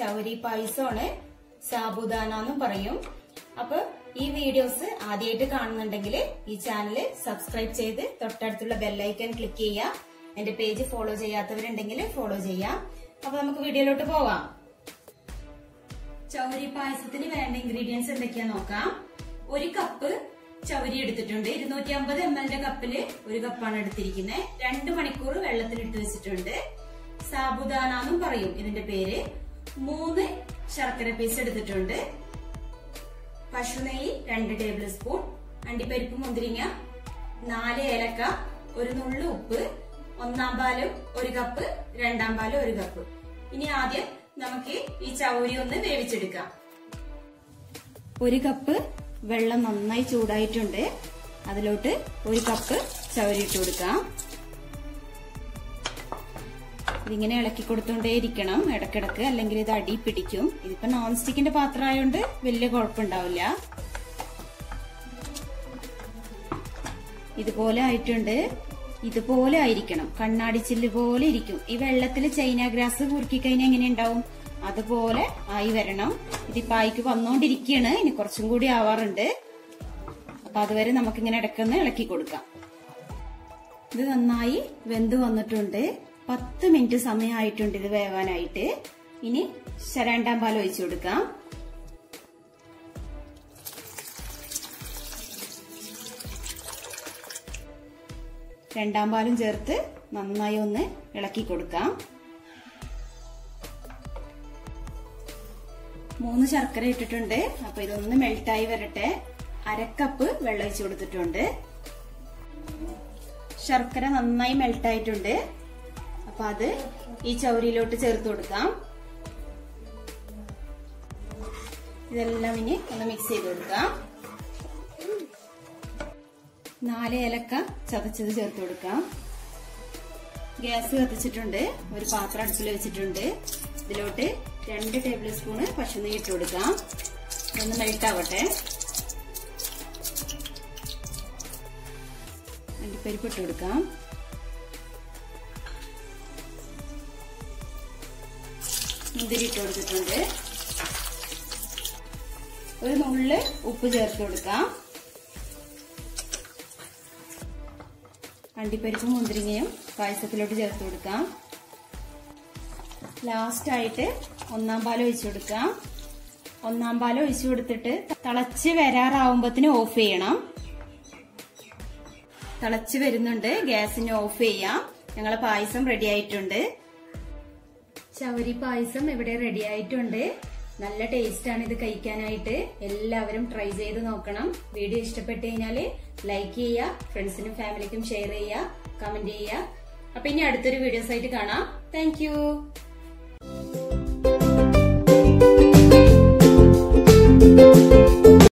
ചവരി പായസമാണ് സാബുദാന എന്നും പറയും അപ്പൊ ഈ വീഡിയോസ് ആദ്യമായിട്ട് കാണുന്നുണ്ടെങ്കിൽ ഈ ചാനൽ സബ്സ്ക്രൈബ് ചെയ്ത് തൊട്ടടുത്തുള്ള ബെല്ലൈക്കൺ ക്ലിക്ക് ചെയ്യുക എന്റെ പേജ് ഫോളോ ചെയ്യാത്തവരുണ്ടെങ്കിൽ ഫോളോ ചെയ്യാം അപ്പൊ നമുക്ക് വീഡിയോയിലോട്ട് പോവാം ചവരി പായസത്തിന് വേണ്ട ഇൻഗ്രീഡിയൻസ് എന്തൊക്കെയാ നോക്കാം ഒരു കപ്പ് ചവരി എടുത്തിട്ടുണ്ട് ഇരുന്നൂറ്റി അമ്പത് എം എല്ലിന്റെ കപ്പില് ഒരു കപ്പാണ് എടുത്തിരിക്കുന്നത് രണ്ട് മണിക്കൂർ വെള്ളത്തിലിട്ട് വെച്ചിട്ടുണ്ട് സാബുദാന എന്നും പറയും ഇതിന്റെ പേര് മൂന്ന് ശർക്കര പീസ് എടുത്തിട്ടുണ്ട് പശുനെയ്യ് രണ്ട് ടേബിൾ സ്പൂൺ അണ്ടിപ്പരിപ്പ് മുന്തിരിങ്ങ നാല് ഏലക്ക ഒരു നുള്ളു ഉപ്പ് ഒന്നാം പാലും ഒരു കപ്പ് രണ്ടാം പാലും ഒരു കപ്പ് ഇനി ആദ്യം നമുക്ക് ഈ ചൗരി ഒന്ന് വേവിച്ചെടുക്കാം ഒരു കപ്പ് വെള്ളം നന്നായി ചൂടായിട്ടുണ്ട് അതിലോട്ട് ഒരു കപ്പ് ചവരി ഇട്ട് കൊടുക്കാം ഇതിങ്ങനെ ഇളക്കി കൊടുത്തോണ്ടേയിരിക്കണം ഇടക്കിടക്ക് അല്ലെങ്കിൽ ഇത് അടി പിടിക്കും ഇതിപ്പോ നോൺ സ്റ്റിക്കിന്റെ പാത്രം ആയതുകൊണ്ട് വലിയ കുഴപ്പമുണ്ടാവില്ല ഇതുപോലെ ആയിട്ടുണ്ട് ഇതുപോലെ ആയിരിക്കണം കണ്ണാടി ചില്ല് പോലെ ഇരിക്കും ഈ വെള്ളത്തിൽ ചൈന ഗ്രാസ് കുറുക്കി കഴിഞ്ഞാൽ എങ്ങനെ ഉണ്ടാവും അതുപോലെ ആയി വരണം ഇതിപ്പോ ആയിക്ക് വന്നോണ്ടിരിക്കുകയാണ് ഇനി കുറച്ചും കൂടി ആവാറുണ്ട് അപ്പൊ അതുവരെ നമുക്കിങ്ങനെ ഇടക്കൊന്ന് ഇളക്കി കൊടുക്കാം ഇത് നന്നായി വെന്ത് വന്നിട്ടുണ്ട് പത്ത് മിനിറ്റ് സമയമായിട്ടുണ്ട് ഇത് വേവാനായിട്ട് ഇനി രണ്ടാം പാൽ ഒഴിച്ചു കൊടുക്കാം രണ്ടാം പാലും ചേർത്ത് നന്നായി ഒന്ന് ഇളക്കി കൊടുക്കാം മൂന്ന് ശർക്കര ഇട്ടിട്ടുണ്ട് അപ്പൊ ഇതൊന്ന് മെൽട്ടായി വരട്ടെ അരക്കപ്പ് വെള്ളം ഒഴിച്ചു കൊടുത്തിട്ടുണ്ട് ശർക്കര നന്നായി മെൽട്ടായിട്ടുണ്ട് അപ്പൊ അത് ഈ ചൗരിയിലോട്ട് ചേർത്ത് കൊടുക്കാം ഇതെല്ലാം ഇനി ഒന്ന് മിക്സ് ചെയ്ത് കൊടുക്കാം നാല് ഏലക്ക ചതച്ചത് ചേർത്ത് കൊടുക്കാം ഗ്യാസ് കത്തിച്ചിട്ടുണ്ട് ഒരു പാത്രം അടുപ്പിൽ വെച്ചിട്ടുണ്ട് ഇതിലോട്ട് രണ്ട് ടേബിൾ സ്പൂണ് പശുനെയ്യ് ഇട്ട് കൊടുക്കാം ഒന്ന് മെൽട്ടാവട്ടെ അണ്ടിപ്പരിപ്പ് ഇട്ട് കൊടുക്കാം മുന്തിരി ഇട്ട് കൊടുത്തിട്ടുണ്ട് ഒരു നുള്ള് ഉപ്പ് ചേർത്ത് കൊടുക്കാം അണ്ടിപ്പരിപ്പും മുന്തിരിങ്ങയും പായസത്തിലോട്ട് ചേർത്ത് കൊടുക്കാം ലാസ്റ്റ് ആയിട്ട് ഒന്നാം പാൽ ഒഴിച്ചു കൊടുക്കാം ഒന്നാം പാൽ ഒഴിച്ചു കൊടുത്തിട്ട് തിളച്ച് വരാറാവുമ്പത്തിന് ഓഫ് ചെയ്യണം തിളച്ച് വരുന്നുണ്ട് ഗ്യാസിന് ഓഫ് ചെയ്യാം ഞങ്ങളെ പായസം റെഡി ആയിട്ടുണ്ട് ചവരി പായസം ഇവിടെ റെഡി ആയിട്ടുണ്ട് നല്ല ടേസ്റ്റ് ആണ് ഇത് കഴിക്കാനായിട്ട് എല്ലാവരും ട്രൈ ചെയ്ത് നോക്കണം വീഡിയോ ഇഷ്ടപ്പെട്ടു കഴിഞ്ഞാല് ലൈക്ക് ചെയ്യുക ഫ്രണ്ട്സിനും ഫാമിലിക്കും ഷെയർ ചെയ്യുക കമന്റ് ചെയ്യുക അപ്പൊ ഇനി അടുത്തൊരു വീഡിയോസ് ആയിട്ട് കാണാം താങ്ക്